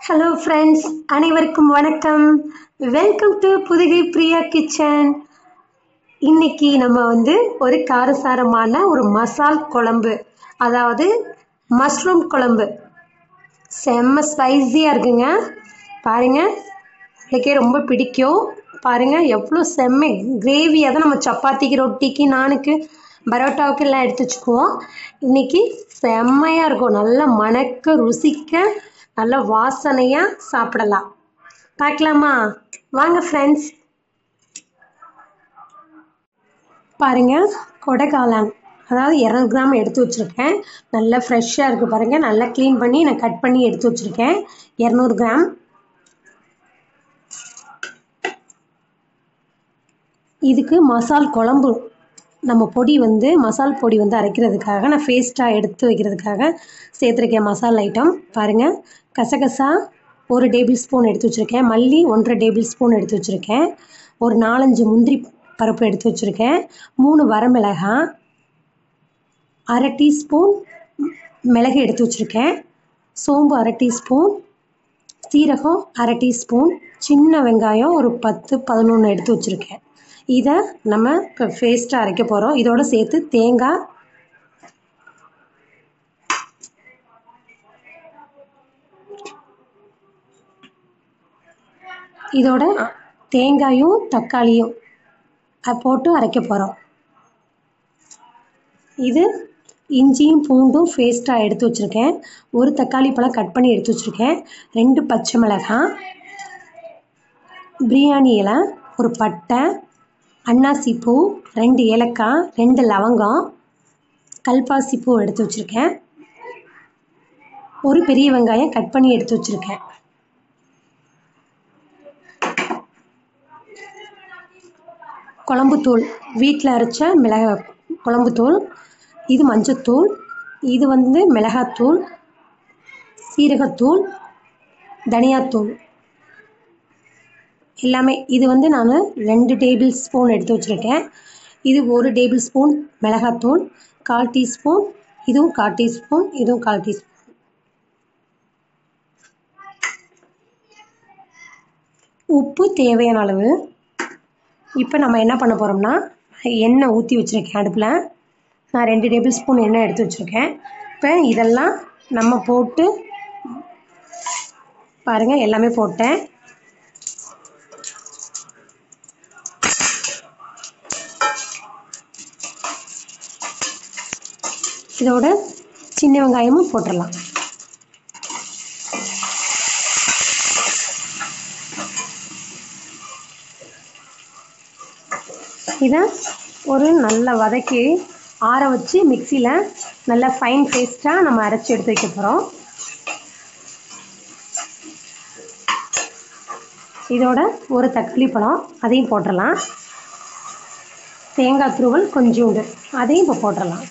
hello friends அனைவருக்கும் வணக்கம் welcome to Pudugai Priya kitchen இன்னைக்கு நம்ம வந்து ஒரு காரசாரமான ஒரு மசால் குழம்பு அதாவது மஷ்ரூம் குழம்பு செம்ம ஸ்பைஸியாக இருக்குங்க பாருங்க உங்களுக்கே ரொம்ப பிடிக்கும் பாருங்க எவ்வளோ செம்ம கிரேவியாக தான் நம்ம சப்பாத்திக்கு ரொட்டிக்கு நானுக்கு பரோட்டாவுக்கு எல்லாம் எடுத்து வச்சுக்குவோம் இன்னைக்கு செம்மையாக இருக்கும் நல்லா மணக்க ருசிக்க நல்ல வாசனையாக சாப்பிடலாம் பார்க்கலாமா வாங்க ஃப்ரெண்ட்ஸ் பாருங்க கொடை காளான் அதாவது இரநூறு கிராம் எடுத்து வச்சுருக்கேன் நல்லா ஃப்ரெஷ்ஷாக இருக்குது பாருங்கள் நல்லா க்ளீன் பண்ணி நான் கட் பண்ணி எடுத்து வச்சுருக்கேன் இரநூறு கிராம் இதுக்கு மசால் குழம்பு நம்ம பொடி வந்து மசால் பொடி வந்து அரைக்கிறதுக்காக நான் பேஸ்ட்டாக எடுத்து வைக்கிறதுக்காக சேர்த்துருக்கேன் மசாலா ஐட்டம் பாருங்கள் கசகசா ஒரு டேபிள் ஸ்பூன் எடுத்து வச்சுருக்கேன் மல்லி ஒன்றரை டேபிள் ஸ்பூன் எடுத்து வச்சுருக்கேன் ஒரு நாலஞ்சு முந்திரி பருப்பு எடுத்து வச்சுருக்கேன் மூணு வரமிளகாய் அரை டீஸ்பூன் மிளகு எடுத்து வச்சுருக்கேன் சோம்பு அரை டீஸ்பூன் சீரகம் அரை டீஸ்பூன் சின்ன வெங்காயம் ஒரு பத்து பதினொன்று எடுத்து வச்சுருக்கேன் இதை நம்ம இப்போ பேஸ்ட்டாக அரைக்க போகிறோம் இதோடு சேர்த்து தேங்காய் இதோட தேங்காயும் தக்காளியும் அது போட்டு அரைக்க போகிறோம் இது இஞ்சியும் பூண்டும் பேஸ்ட்டாக எடுத்து வச்சுருக்கேன் ஒரு தக்காளி பழம் கட் பண்ணி எடுத்து வச்சுருக்கேன் ரெண்டு பச்சை மிளகாய் பிரியாணி இலை ஒரு பட்டை அன்னாசி பூ ரெண்டு ஏலக்காய் ரெண்டு லவங்கம் கல்பாசி பூ எடுத்து வச்சுருக்கேன் ஒரு பெரிய வெங்காயம் கட் பண்ணி எடுத்து வச்சுருக்கேன் குழம்புத்தூள் வீட்டில் அரைச்ச மிளகா குழம்புத்தூள் இது மஞ்சத்தூள் இது வந்து மிளகாத்தூள் சீரகத்தூள் தனியாத்தூள் எல்லாமே இது வந்து நான் ரெண்டு டேபிள் ஸ்பூன் எடுத்து வச்சுருக்கேன் இது ஒரு டேபிள் ஸ்பூன் மிளகாத்தூள் கால் டீஸ்பூன் இதுவும் கால் டீஸ்பூன் இதுவும் கால் டீஸ்பூன் உப்பு தேவையான அளவு இப்போ நம்ம என்ன பண்ண போகிறோம்னா எண்ணெய் ஊற்றி வச்சுருக்கேன் அடுப்பில் நான் ரெண்டு டேபிள் ஸ்பூன் எண்ணெய் எடுத்து வச்சுருக்கேன் இப்போ இதெல்லாம் நம்ம போட்டு பாருங்கள் எல்லாமே போட்டேன் இதோட சின்ன வெங்காயமும் போட்டுடலாம் இதை ஒரு நல்ல வதக்கி ஆற வச்சு மிக்சியில் நல்ல ஃபைன் பேஸ்ட்டாக நம்ம அரைச்சி எடுத்து வைக்க போகிறோம் இதோட ஒரு தக்காளி பழம் அதையும் போட்டுடலாம் தேங்காய் துருவல் கொஞ்சோண்டு அதையும் இப்போ போட்டுடலாம்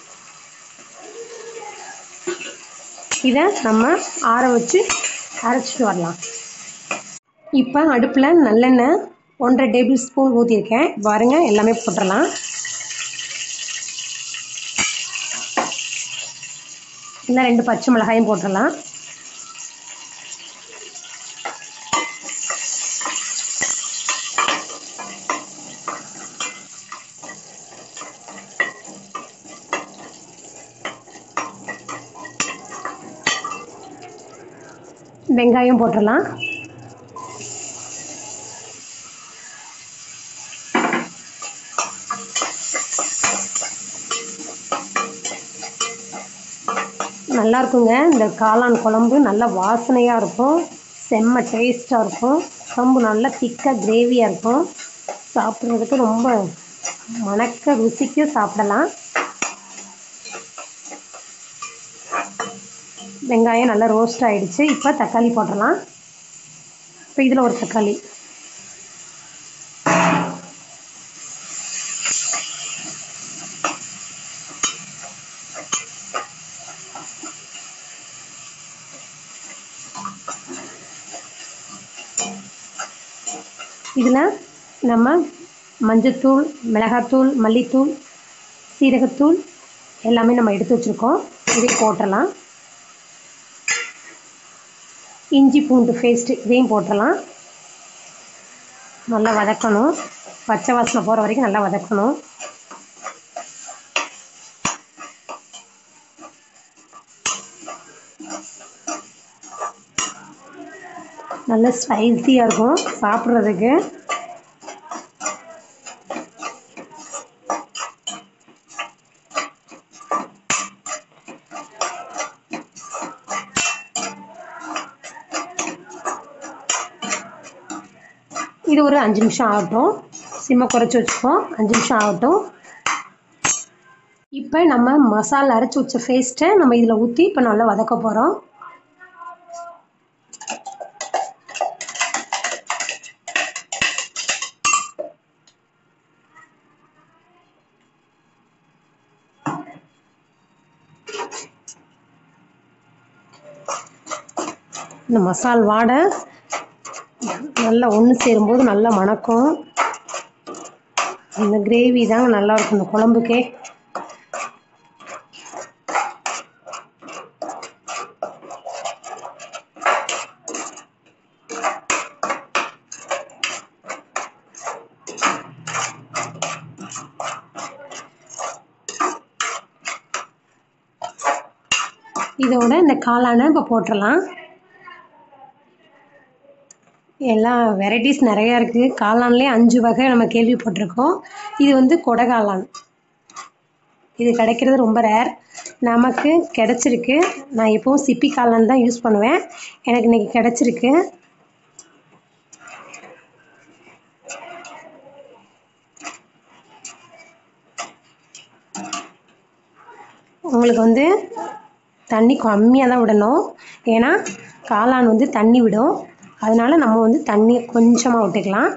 இதை நம்ம ஆற வச்சு அரைச்சிட்டு வரலாம் இப்போ அடுப்பில் நல்லெண்ணெய் ஒன்றரை டேபிள் ஸ்பூன் ஊற்றிருக்கேன் பாருங்க எல்லாமே போட்டுடலாம் இன்னும் ரெண்டு பச்சை மிளகாயும் போட்டுடலாம் வெங்காயம் போட்டுடலாம் நல்லா இருக்குங்க இந்த காளான் குழம்பு நல்ல வாசனையாக இருக்கும் செம்ம டேஸ்ட்டாக இருக்கும் குழம்பு நல்லா திக்காக கிரேவியாக இருக்கும் சாப்பிட்றதுக்கு ரொம்ப மணக்க ருசிக்கு சாப்பிடலாம் வெங்காயம் நல்லா ரோஸ்ட் ஆகிடுச்சு இப்போ தக்காளி போட்டுடலாம் இப்போ இதில் ஒரு தக்காளி இதில் நம்ம மஞ்சத்தூள் மிளகாத்தூள் மல்லித்தூள் சீரகத்தூள் எல்லாமே நம்ம எடுத்து வச்சுருக்கோம் இதை போட்டுடலாம் இஞ்சி பூண்டு பேஸ்ட்டு இதையும் போட்டுடலாம் நல்லா வதக்கணும் பச்சை வாசனை போகிற வரைக்கும் நல்லா வதக்கணும் நல்ல ஸ்பைஸியாக இருக்கும் சாப்பிட்றதுக்கு இது ஒரு அஞ்சு நிமிஷம் ஆகட்டும் சிம்மை குறைச்சி வச்சுப்போம் அஞ்சு நிமிஷம் ஆகட்டும் இப்போ நம்ம மசாலா அரைச்சி வச்ச பேஸ்ட்டை நம்ம இதில் ஊற்றி இப்போ நல்லா வதக்க போகிறோம் இந்த மசால் வாடை நல்லா ஒன்று சேரும்போது நல்லா மணக்கும் இந்த கிரேவி தாங்க நல்லா இருக்கும் இந்த குழம்புக்கே இதோட இந்த காளானை இப்போ போட்டுடலாம் எல்லாம் வெரைட்டிஸ் நிறையா இருக்குது காளான்லேயே அஞ்சு வகை நம்ம கேள்விப்பட்டிருக்கோம் இது வந்து கொடை காளான் இது கிடைக்கிறது ரொம்ப ரேர் நமக்கு கிடச்சிருக்கு நான் எப்போவும் சிப்பி காளான் தான் யூஸ் பண்ணுவேன் எனக்கு இன்றைக்கி கிடச்சிருக்கு உங்களுக்கு வந்து தண்ணி கம்மியாக தான் விடணும் ஏன்னா காளான் வந்து தண்ணி விடும் அதனால் நம்ம வந்து தண்ணி கொஞ்சமாக விட்டுக்கலாம்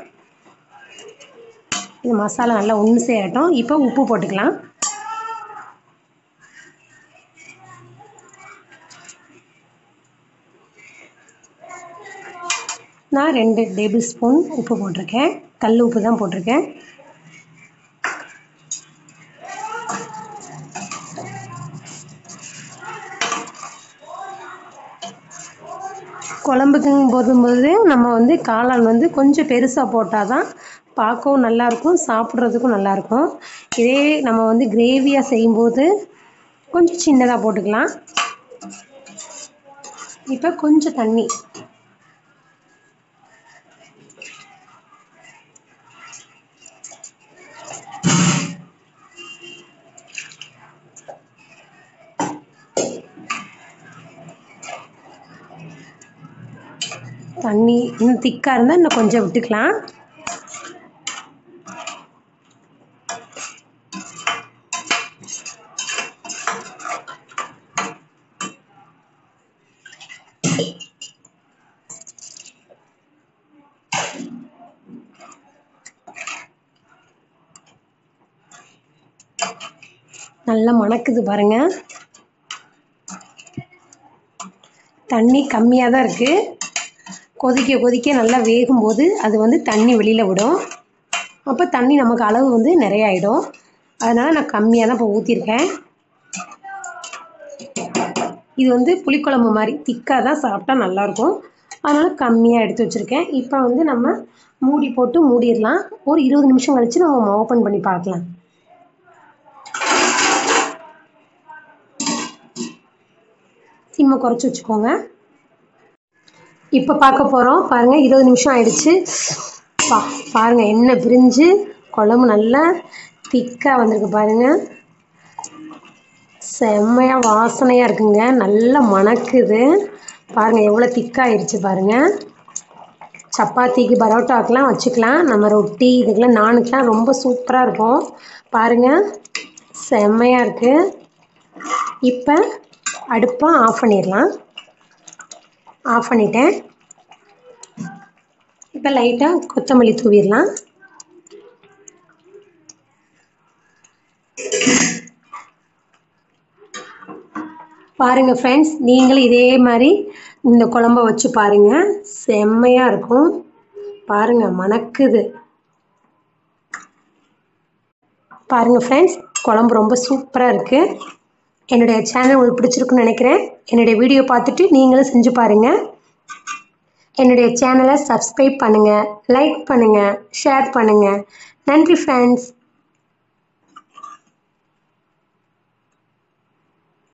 இது மசாலா நல்லா ஒன்று சேரட்டும் இப்போ உப்பு போட்டுக்கலாம் நான் ரெண்டு டேபிள் ஸ்பூன் உப்பு போட்டிருக்கேன் கல் உப்பு தான் போட்டிருக்கேன் குழம்புக்குங்க போதும்போது நம்ம வந்து காளான் வந்து கொஞ்சம் பெருசாக போட்டால் தான் பார்க்கவும் நல்லாயிருக்கும் சாப்பிட்றதுக்கும் நல்லாயிருக்கும் இதே நம்ம வந்து கிரேவியாக செய்யும்போது கொஞ்சம் சின்னதாக போட்டுக்கலாம் இப்போ கொஞ்சம் தண்ணி தண்ணி இன்னும் திக்காக இருந்தால் இன்னும் கொஞ்சம் விட்டுக்கலாம் நல்லா மணக்குது பாருங்க தண்ணி கம்மியாக தான் இருக்குது கொதிக்க கொதிக்க நல்லா வேகும்போது அது வந்து தண்ணி வெளியில் விடும் அப்போ தண்ணி நமக்கு அளவு வந்து நிறைய ஆகிடும் அதனால் நான் கம்மியாக தான் இப்போ ஊற்றிருக்கேன் இது வந்து புளிக்குழம்பு மாதிரி திக்காக தான் சாப்பிட்டா நல்லாயிருக்கும் அதனால் கம்மியாக எடுத்து வச்சுருக்கேன் இப்போ வந்து நம்ம மூடி போட்டு மூடிடலாம் ஒரு இருபது நிமிஷம் கழித்து நம்ம ஓப்பன் பண்ணி பார்க்கலாம் சிம்மை குறைச்சி வச்சுக்கோங்க இப்போ பார்க்க போகிறோம் பாருங்கள் இருபது நிமிஷம் ஆயிடுச்சு பா பாருங்கள் எண்ணெய் பிரிஞ்சு குழம்பு நல்லா திக்காக வந்திருக்கு பாருங்கள் செம்மையாக வாசனையாக இருக்குங்க நல்லா மணக்குது பாருங்கள் எவ்வளோ திக்காகிடுச்சு பாருங்கள் சப்பாத்திக்கு பரோட்டாக்கெலாம் வச்சுக்கலாம் நம்ம ரொட்டி இதுக்கெல்லாம் நானுக்கெலாம் ரொம்ப சூப்பராக இருக்கும் பாருங்கள் செம்மையாக இருக்குது இப்போ அடுப்பை ஆஃப் பண்ணிடலாம் ஆஃப் பண்ணிட்டேன் இப்போ லைட்டாக கொத்தமல்லி தூவிடலாம் பாருங்கள் ஃப்ரெண்ட்ஸ் நீங்களும் இதே மாதிரி இந்த குழம்ப வச்சு பாருங்கள் செம்மையாக இருக்கும் பாருங்கள் மணக்குது பாருங்கள் ஃப்ரெண்ட்ஸ் குழம்பு ரொம்ப சூப்பராக இருக்குது என்னுடைய சேனல் உங்களுக்கு பிடிச்சிருக்குன்னு நினைக்கிறேன் என்னுடைய வீடியோ பார்த்துட்டு நீங்களும் செஞ்சு பாருங்கள் என்னுடைய சேனலை சப்ஸ்கிரைப் பண்ணுங்கள் லைக் பண்ணுங்கள் ஷேர் பண்ணுங்கள் நன்றி ஃப்ரெண்ட்ஸ்